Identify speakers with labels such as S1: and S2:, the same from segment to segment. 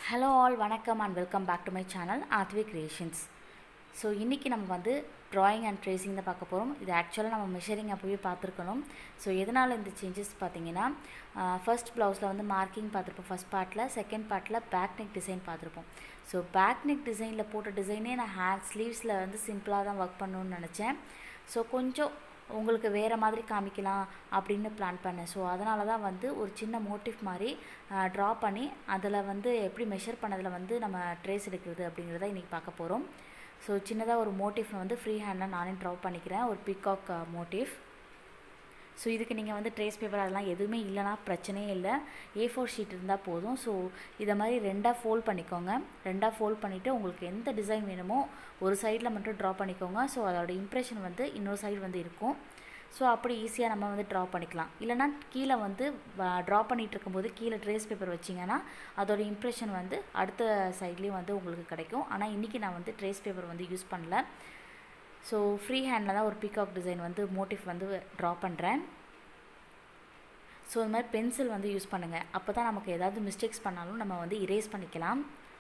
S1: hello all வணக்கம் and welcome back to my channel Aathvi creations so இன்றைக்கி நம்ம வந்து ட்ராயிங் அண்ட் ட்ரேசிங் தான் பார்க்க போகிறோம் இது ஆக்சுவலாக நம்ம மெஷரிங் அப்போவே பார்த்துருக்கணும் ஸோ எதனால் இந்த சேஞ்சஸ் பார்த்தீங்கன்னா ஃபர்ஸ்ட் ப்ளவுஸில் வந்து மார்க்கிங் பார்த்துருப்போம் ஃபஸ்ட் பார்ட்டில் செகண்ட் பார்ட்டில் பேக் நெக் டிசைன் பார்த்துருப்போம் ஸோ பேக் நெக் டிசைனில் போட்ட டிசைனே நான் ஹேண்ட் ஸ்லீவ்ஸில் வந்து சிம்பிளாக தான் ஒர்க் பண்ணணும்னு நினச்சேன் ஸோ கொஞ்சம் உங்களுக்கு வேறு மாதிரி காமிக்கலாம் அப்படின்னு பிளான் பண்ணேன் ஸோ அதனால தான் வந்து ஒரு சின்ன மோட்டிவ் மாதிரி ட்ரா பண்ணி அதில் வந்து எப்படி மெஷர் பண்ணதில் வந்து நம்ம ட்ரேஸ் எடுக்கிறது அப்படிங்கிறத இன்றைக்கி பார்க்க போகிறோம் ஸோ சின்னதாக ஒரு மோட்டிவ் வந்து ஃப்ரீ ஹேண்டாக நானே ட்ரா பண்ணிக்கிறேன் ஒரு பிகாக் மோட்டிவ் ஸோ இதுக்கு நீங்கள் வந்து ட்ரேஸ் பேப்பர் அதெல்லாம் எதுவுமே இல்லைனா பிரச்சனையே இல்லை ஏ ஃபோர் ஷீட் இருந்தால் போதும் ஸோ இதை மாதிரி ரெண்டாக ஃபோல்ட் பண்ணிக்கோங்க ரெண்டாக ஃபோல்ட் பண்ணிவிட்டு உங்களுக்கு எந்த டிசைன் வேணுமோ ஒரு சைடில் மட்டும் ட்ரா பண்ணிக்கோங்க ஸோ அதோட இம்ப்ரெஷன் வந்து இன்னொரு சைடு வந்து இருக்கும் ஸோ அப்படி ஈஸியாக நம்ம வந்து ட்ரா பண்ணிக்கலாம் இல்லைனா கீழே வந்து ட்ரா பண்ணிகிட்டு இருக்கும்போது கீழே ட்ரேஸ் பேப்பர் வச்சிங்கன்னா அதோட இம்ப்ரெஷன் வந்து அடுத்த சைட்லேயும் வந்து உங்களுக்கு கிடைக்கும் ஆனால் இன்றைக்கி நான் வந்து ட்ரேஸ் பேப்பர் வந்து யூஸ் பண்ணல ஸோ ஃப்ரீ ஹேண்டில் தான் ஒரு பீகாக் டிசைன் வந்து மோட்டிவ் வந்து ட்ரா பண்ணுறேன் ஸோ இந்த மாதிரி பென்சில் வந்து யூஸ் பண்ணுங்கள் அப்போ தான் நமக்கு ஏதாவது மிஸ்டேக்ஸ் பண்ணாலும் நம்ம வந்து இரேஸ் பண்ணிக்கலாம்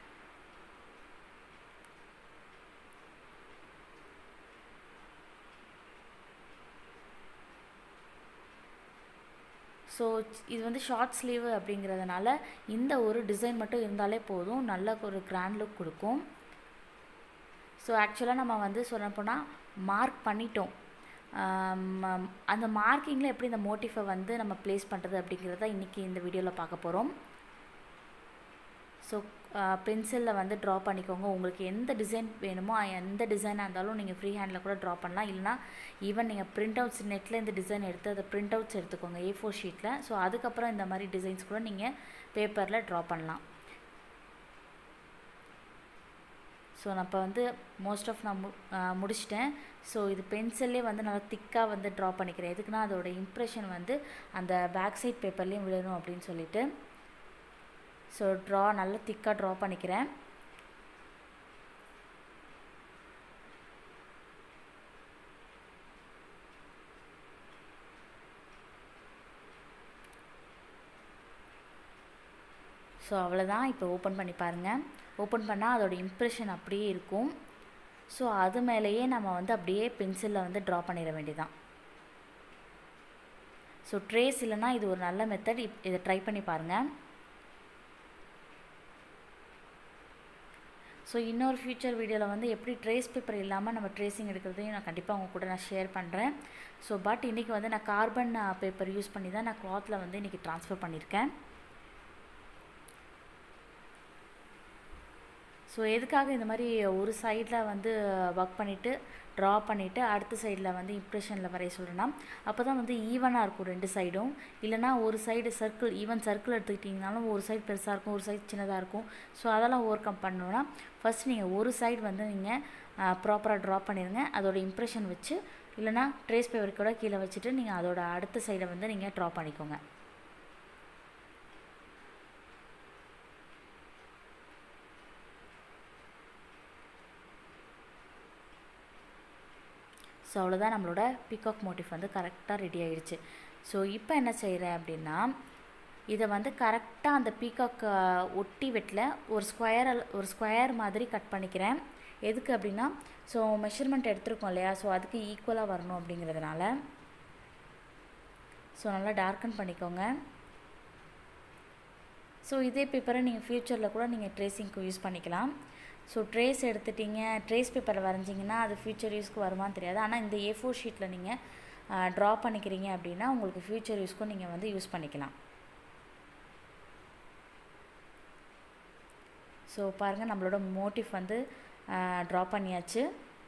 S1: ஸோ இது வந்து ஷார்ட் ஸ்லீவ் அப்படிங்கிறதுனால இந்த ஒரு டிசைன் மட்டும் இருந்தாலே போதும் நல்ல ஒரு கிராண்ட் லுக் கொடுக்கும் ஸோ ஆக்சுவலாக நம்ம வந்து சொல்ல போனால் மார்க் பண்ணிட்டோம் அந்த மார்க்கிங்கில் எப்படி இந்த மோட்டிஃபை வந்து நம்ம ப்ளேஸ் பண்ணுறது அப்படிங்கிறத இன்றைக்கி இந்த வீடியோவில் பார்க்க போகிறோம் ஸோ பென்சிலில் வந்து ட்ரா பண்ணிக்கோங்க உங்களுக்கு எந்த டிசைன் வேணுமோ எந்த டிசைனாக இருந்தாலும் நீங்கள் ஃப்ரீ ஹேண்டில் கூட ட்ரா பண்ணலாம் இல்லைனா ஈவன் நீங்கள் பிரிண்ட் அவுட்ஸ் நெட்டில் இந்த டிசைன் எடுத்து அதை பிரிண்ட் அவுட்ஸ் எடுத்துக்கோங்க ஏ ஃபோர் ஷீட்டில் ஸோ அதுக்கப்புறம் இந்த மாதிரி டிசைன்ஸ் கூட நீங்கள் பேப்பரில் ட்ரா பண்ணலாம் ஸோ நான் இப்போ வந்து மோஸ்ட் ஆஃப் நான் மு முடிச்சிட்டேன் ஸோ இது பென்சில்லே வந்து நல்லா திக்காக வந்து ட்ரா பண்ணிக்கிறேன் எதுக்குன்னா அதோட இம்ப்ரெஷன் வந்து அந்த பேக் சைட் பேப்பர்லேயும் விழணும் அப்படின்னு சொல்லிட்டு ஸோ ட்ரா நல்லா திக்காக ட்ரா பண்ணிக்கிறேன் ஸோ அவ்வளோதான் இப்போ ஓப்பன் பண்ணி பாருங்கள் ஓப்பன் பண்ணால் அதோட இம்ப்ரெஷன் அப்படியே இருக்கும் ஸோ அது மேலேயே நம்ம வந்து அப்படியே பென்சிலில் வந்து ட்ரா பண்ணிட வேண்டியதான் ஸோ ட்ரேஸ் இல்லைன்னா இது ஒரு நல்ல மெத்தட் இப் இதை ட்ரை பண்ணி பாருங்கள் ஸோ இன்னொரு ஃப்யூச்சர் வீடியோவில் வந்து எப்படி ட்ரேஸ் பேப்பர் இல்லாமல் நம்ம ட்ரேசிங் எடுக்கிறதையும் நான் கண்டிப்பாக உங்கள் கூட நான் ஷேர் பண்ணுறேன் ஸோ பட் இன்றைக்கி வந்து நான் கார்பன் பேப்பர் யூஸ் பண்ணி தான் நான் க்ளாத்தில் வந்து இன்றைக்கி ட்ரான்ஸ்ஃபர் பண்ணியிருக்கேன் ஸோ எதுக்காக இந்த மாதிரி ஒரு சைடில் வந்து ஒர்க் பண்ணிவிட்டு ட்ரா பண்ணிவிட்டு அடுத்த சைடில் வந்து இம்ப்ரெஷனில் வரைய சொல்கிறேன்னா அப்போ தான் வந்து ஈவனாக இருக்கும் ரெண்டு சைடும் இல்லைனா ஒரு சைடு சர்க்கிள் ஈவன் சர்க்கிள் எடுத்துக்கிட்டிங்கனாலும் ஒரு சைடு பெருசாக இருக்கும் ஒரு சைடு சின்னதாக இருக்கும் ஸோ அதெல்லாம் ஓவர் கம் பண்ணணுன்னா ஃபஸ்ட் நீங்கள் ஒரு சைடு வந்து நீங்கள் ப்ராப்பராக ட்ரா பண்ணிடுங்க அதோட இம்ப்ரெஷன் வச்சு இல்லைனா ட்ரேஸ் பேப்பர் கூட கீழே வச்சுட்டு நீங்கள் அதோட அடுத்த சைடை வந்து நீங்கள் ட்ரா பண்ணிக்கோங்க ஸோ அவ்வளோதான் நம்மளோட பிகாக் மோட்டிவ் வந்து கரெக்டாக ரெடி ஆகிடுச்சு ஸோ இப்போ என்ன செய்கிறேன் அப்படின்னா இதை வந்து கரெக்டாக அந்த பீகாக் ஒட்டி வெட்டில் ஒரு ஸ்கொயர் ஒரு ஸ்கொயர் மாதிரி கட் பண்ணிக்கிறேன் எதுக்கு அப்படின்னா ஸோ மெஷர்மெண்ட் எடுத்துருக்கோம் இல்லையா ஸோ அதுக்கு ஈக்குவலாக வரணும் அப்படிங்கிறதுனால ஸோ நல்லா டார்க்கன் பண்ணிக்கோங்க ஸோ இதே பேப்பரை நீங்கள் ஃப்யூச்சரில் கூட நீங்கள் ட்ரேசிங்க்கு யூஸ் பண்ணிக்கலாம் ஸோ ட்ரேஸ் எடுத்துட்டிங்க ட்ரேஸ் பேப்பரில் வரைஞ்சிங்கன்னா அது ஃப்யூச்சர் யூஸ்க்கு வருமானு தெரியாது ஆனால் இந்த ஏ ஃபோர் ஷீட்டில் நீங்கள் ட்ரா பண்ணிக்கிறீங்க அப்படின்னா உங்களுக்கு ஃப்யூச்சர் யூஸ்க்கும் நீங்கள் வந்து யூஸ் பண்ணிக்கலாம் ஸோ பாருங்கள் நம்மளோட மோட்டிவ் வந்து ட்ரா பண்ணியாச்சு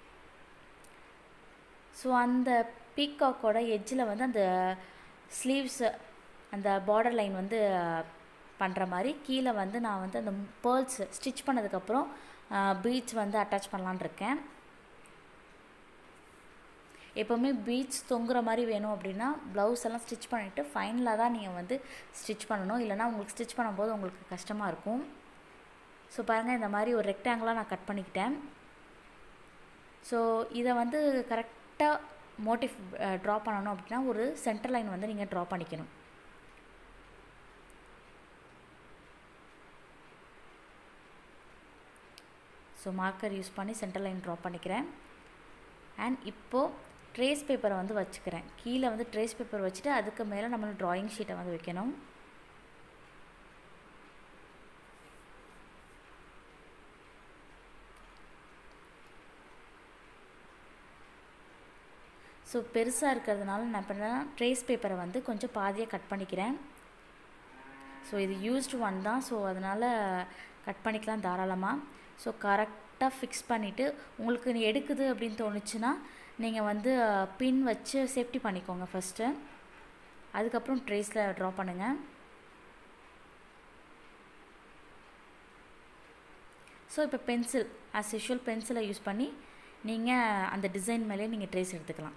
S1: ஸோ அந்த பீகாக்கோட எட்ஜில் வந்து அந்த ஸ்லீவ்ஸு அந்த பார்டர் லைன் வந்து பண்ணுற மாதிரி கீழே வந்து நான் வந்து அந்த பேர்ல்ஸ் ஸ்டிச் பண்ணதுக்கப்புறம் பீட்ஸ் வந்து அட்டாச் பண்ணலான் இருக்கேன் எப்போவுமே பீட்ஸ் தொங்குற மாதிரி வேணும் அப்படின்னா ப்ளவுஸ் எல்லாம் ஸ்டிச் பண்ணிவிட்டு ஃபைனலாக தான் நீங்கள் வந்து ஸ்டிச் பண்ணணும் இல்லைனா உங்களுக்கு ஸ்டிச் பண்ணும்போது உங்களுக்கு கஷ்டமாக இருக்கும் ஸோ பாருங்கள் இந்த மாதிரி ஒரு ரெக்டாங்கிளாக நான் கட் பண்ணிக்கிட்டேன் ஸோ இதை வந்து கரெக்டாக மோட்டிவ் ட்ரா பண்ணணும் அப்படின்னா ஒரு சென்டர் லைன் வந்து நீங்கள் ட்ரா பண்ணிக்கணும் ஸோ மார்க்கர் யூஸ் பண்ணி சென்டர் லைன் ட்ரா பண்ணிக்கிறேன் அண்ட் இப்போது ட்ரேஸ் பேப்பரை வந்து வச்சுக்கிறேன் கீழே வந்து ட்ரேஸ் பேப்பர் வச்சுட்டு அதுக்கு மேலே நம்ம ட்ராயிங் ஷீட்டை வந்து வைக்கணும் ஸோ பெருசாக இருக்கிறதுனால நான் பண்ணேன்னா ட்ரேஸ் பேப்பரை வந்து கொஞ்சம் பாதியாக கட் பண்ணிக்கிறேன் ஸோ இது யூஸ்டு ஒன் தான் ஸோ அதனால் கட் பண்ணிக்கலாம் தாராளமாக ஸோ கரெக்டாக ஃபிக்ஸ் பண்ணிவிட்டு உங்களுக்கு எடுக்குது அப்படின்னு தோணுச்சுன்னா நீங்கள் வந்து பின் வச்சு சேஃப்டி பண்ணிக்கோங்க ஃபஸ்ட்டு அதுக்கப்புறம் ட்ரேஸில் ட்ரா பண்ணுங்கள் ஸோ இப்போ பென்சில் ஆஸ் யூஷுவல் பென்சிலை யூஸ் பண்ணி நீங்கள் அந்த டிசைன் மேலே நீங்கள் ட்ரேஸ் எடுத்துக்கலாம்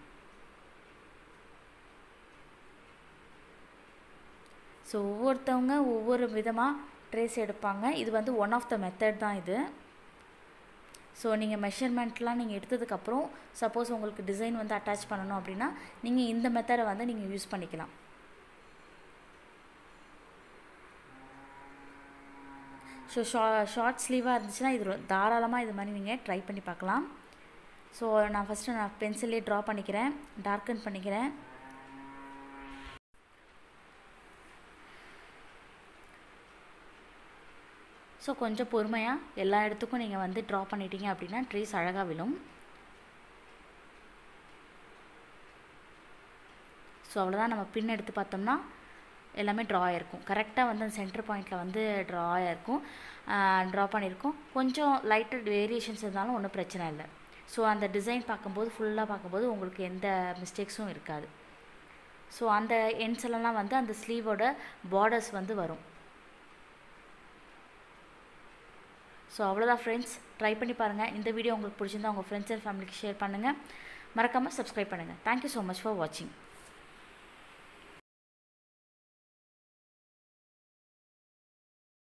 S1: ஸோ ஒவ்வொருத்தவங்க ஒவ்வொரு விதமாக ட்ரேஸ் எடுப்பாங்க இது வந்து ஒன் ஆஃப் த மெத்தட் தான் இது ஸோ நீங்கள் மெஷர்மெண்ட்லாம் நீங்கள் எடுத்ததுக்கப்புறம் சப்போஸ் உங்களுக்கு டிசைன் வந்து அட்டாச் பண்ணணும் அப்படின்னா நீங்கள் இந்த மெத்தடை வந்து நீங்கள் யூஸ் பண்ணிக்கலாம் ஸோ ஷா ஷார்ட் ஸ்லீவாக இருந்துச்சுன்னா இது தாராளமாக இது மாதிரி நீங்கள் ட்ரை பண்ணி பார்க்கலாம் ஸோ நான் ஃபஸ்ட்டு நான் பென்சிலே ட்ரா பண்ணிக்கிறேன் டார்க்கன் பண்ணிக்கிறேன் ஸோ கொஞ்சம் பொறுமையாக எல்லா இடத்துக்கும் நீங்கள் வந்து ட்ரா பண்ணிட்டீங்க அப்படின்னா ட்ரீஸ் அழகாக விழும் ஸோ அவ்வளோதான் நம்ம பின் எடுத்து பார்த்தோம்னா எல்லாமே ட்ரா ஆகிருக்கும் கரெக்டாக வந்து அந்த சென்டர் பாயிண்டில் வந்து ட்ரா ஆகிருக்கும் ட்ரா பண்ணியிருக்கோம் கொஞ்சம் லைட்டர் வேரியேஷன்ஸ் இருந்தாலும் ஒன்றும் பிரச்சனை இல்லை ஸோ அந்த டிசைன் பார்க்கும்போது ஃபுல்லாக பார்க்கும்போது உங்களுக்கு எந்த மிஸ்டேக்ஸும் இருக்காது ஸோ அந்த எண்ட்ஸ் எல்லாம் வந்து அந்த ஸ்லீவோட பார்டர்ஸ் வந்து வரும் ஸோ அவ்வளோதான் ஃப்ரெண்ட்ஸ் ட்ரை பண்ணி பாருங்கள் இந்த வீடியோ உங்களுக்கு பிடிச்சிருந்தா உங்கள் ஃப்ரெண்ட்ஸ் அண்ட் ஃபேமிலிக்கு ஷேர் பண்ணுங்கள் மறக்காமல் சப்ஸ்கிரைப் பண்ணுங்கள் தேங்க்யூ ஸோ மச் ஃபார் வாட்சிங்